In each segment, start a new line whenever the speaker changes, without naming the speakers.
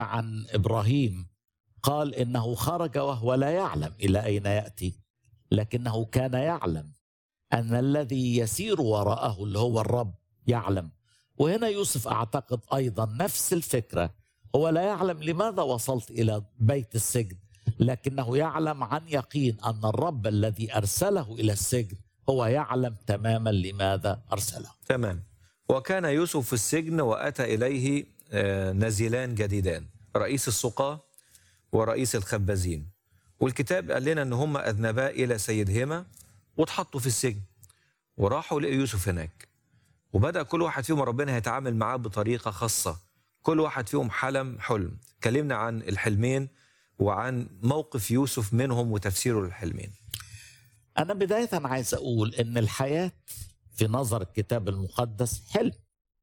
عن ابراهيم قال انه خرج وهو لا يعلم الى اين ياتي لكنه كان يعلم ان الذي يسير وراءه اللي هو الرب يعلم وهنا يوسف اعتقد ايضا نفس الفكره هو لا يعلم لماذا وصلت الى بيت السجن لكنه يعلم عن يقين ان الرب الذي ارسله الى السجن هو يعلم تماما لماذا ارسله
تمام وكان يوسف في السجن واتى اليه آه، نزيلان جديدان رئيس السقاة ورئيس الخبازين والكتاب قال لنا ان هم اذنبا الى سيدهما واتحطوا في السجن وراحوا لقوا يوسف هناك وبدا كل واحد فيهم ربنا هيتعامل معاه بطريقه خاصه كل واحد فيهم حلم حلم كلمنا عن الحلمين وعن موقف يوسف منهم وتفسيره للحلمين
انا بدايه عايز اقول ان الحياه في نظر الكتاب المقدس حلم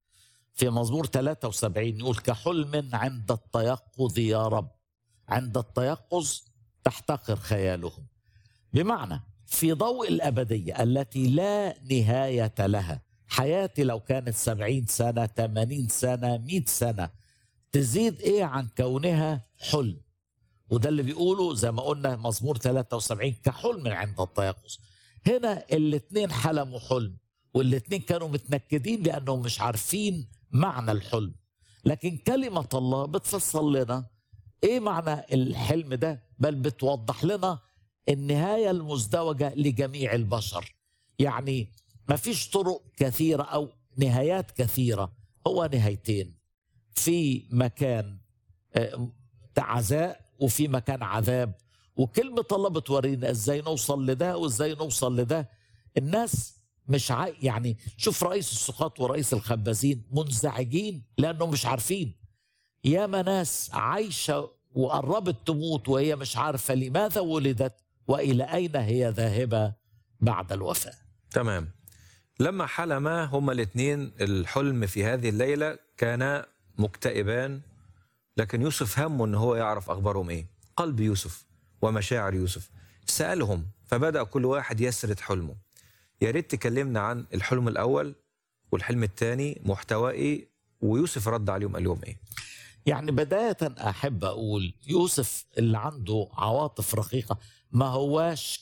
في مزمور 73 يقول كحلم عند التيقظ يا رب عند التيقظ تحتقر خيالهم بمعنى في ضوء الأبدية التي لا نهاية لها حياتي لو كانت سبعين سنة ثمانين سنة مئة سنة تزيد إيه عن كونها حلم وده اللي بيقوله زي ما قلنا مزمور 73 كحلم عند التيقظ هنا الاتنين حلموا حلم والاتنين كانوا متنكدين لأنهم مش عارفين معنى الحلم لكن كلمة الله بتفصل لنا ايه معنى الحلم ده بل بتوضح لنا النهاية المزدوجة لجميع البشر يعني ما فيش طرق كثيرة أو نهايات كثيرة هو نهايتين في مكان آه، عزاء وفي مكان عذاب وكلمة الله بتورينا ازاي نوصل لده وازاي نوصل لده الناس مش عا... يعني شوف رئيس السقاط ورئيس الخبازين منزعجين لانهم مش عارفين ياما ناس عايشه وقربت تموت وهي مش عارفه لماذا ولدت والى اين هي ذاهبه بعد الوفاه
تمام لما حلما هما الاثنين الحلم في هذه الليلة كانا مكتئبان لكن يوسف همه ان هو يعرف اخبارهم ايه قلب يوسف ومشاعر يوسف سألهم فبدأ كل واحد يسرد حلمه يا ريت تكلمنا عن الحلم الاول والحلم الثاني محتواه ايه ويوسف رد عليهم قال لهم ايه
يعني بدايه احب اقول يوسف اللي عنده عواطف رقيقه ما هواش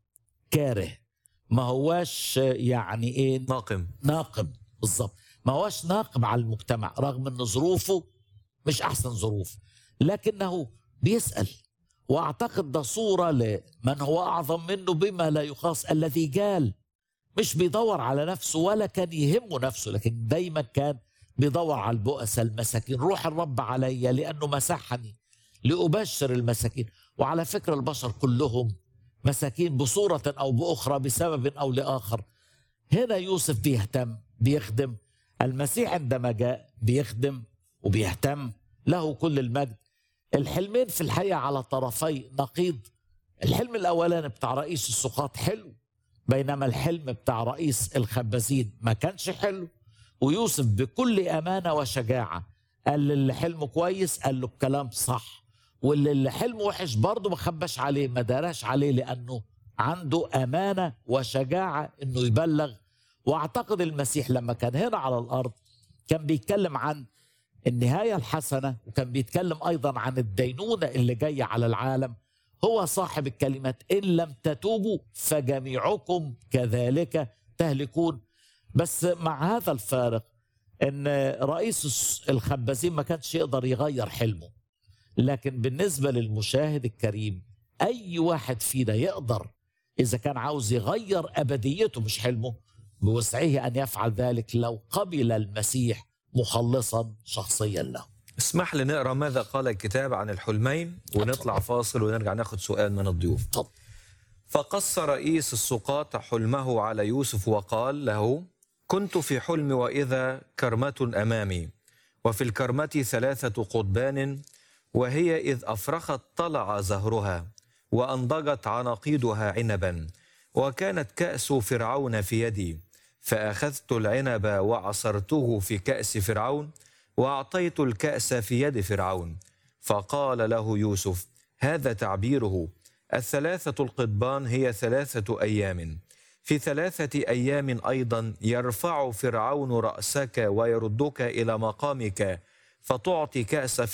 كاره ما هواش يعني ايه
ناقم
ناقم بالظبط ما هوش ناقم على المجتمع رغم ان ظروفه مش احسن ظروف لكنه بيسال واعتقد ده صوره لمن هو اعظم منه بما لا يقاس الذي جال مش بيدور على نفسه ولا كان يهمه نفسه لكن دايما كان بيدور على البؤس المساكين روح الرب علي لانه مسحني لابشر المساكين وعلى فكره البشر كلهم مساكين بصوره او باخرى بسبب او لاخر هنا يوسف بيهتم بيخدم المسيح عندما جاء بيخدم وبيهتم له كل المجد الحلمين في الحقيقة على طرفي نقيض الحلم الأولاني بتاع رئيس السقاط حلو بينما الحلم بتاع رئيس الخبازين ما كانش حلو ويوسف بكل أمانة وشجاعة قال اللي حلمه كويس قال له الكلام صح واللي اللي حلمه وحش برضه ما خباش عليه ما داراش عليه لأنه عنده أمانة وشجاعة إنه يبلغ واعتقد المسيح لما كان هنا على الارض كان بيتكلم عن النهايه الحسنه وكان بيتكلم ايضا عن الدينونه اللي جايه على العالم هو صاحب الكلمات ان لم تتوبوا فجميعكم كذلك تهلكون بس مع هذا الفارق ان رئيس الخبازين ما كانش يقدر يغير حلمه لكن بالنسبه للمشاهد الكريم اي واحد فينا يقدر اذا كان عاوز يغير ابديته مش حلمه بوسعه ان يفعل ذلك لو قبل المسيح مخلصا شخصيا له.
اسمح لي نقرا ماذا قال الكتاب عن الحلمين ونطلع فاصل ونرجع ناخد سؤال من الضيوف.
اتفضل.
فقص رئيس السقاط حلمه على يوسف وقال له: كنت في حلم واذا كرمة امامي وفي الكرمة ثلاثة قضبان وهي اذ افرخت طلع زهرها وانضجت عناقيدها عنبا وكانت كأس فرعون في يدي فأخذت العنب وعصرته في كأس فرعون وأعطيت الكأس في يد فرعون فقال له يوسف هذا تعبيره الثلاثة القضبان هي ثلاثة أيام في ثلاثة أيام أيضا يرفع فرعون رأسك ويردك إلى مقامك فتعطي كأس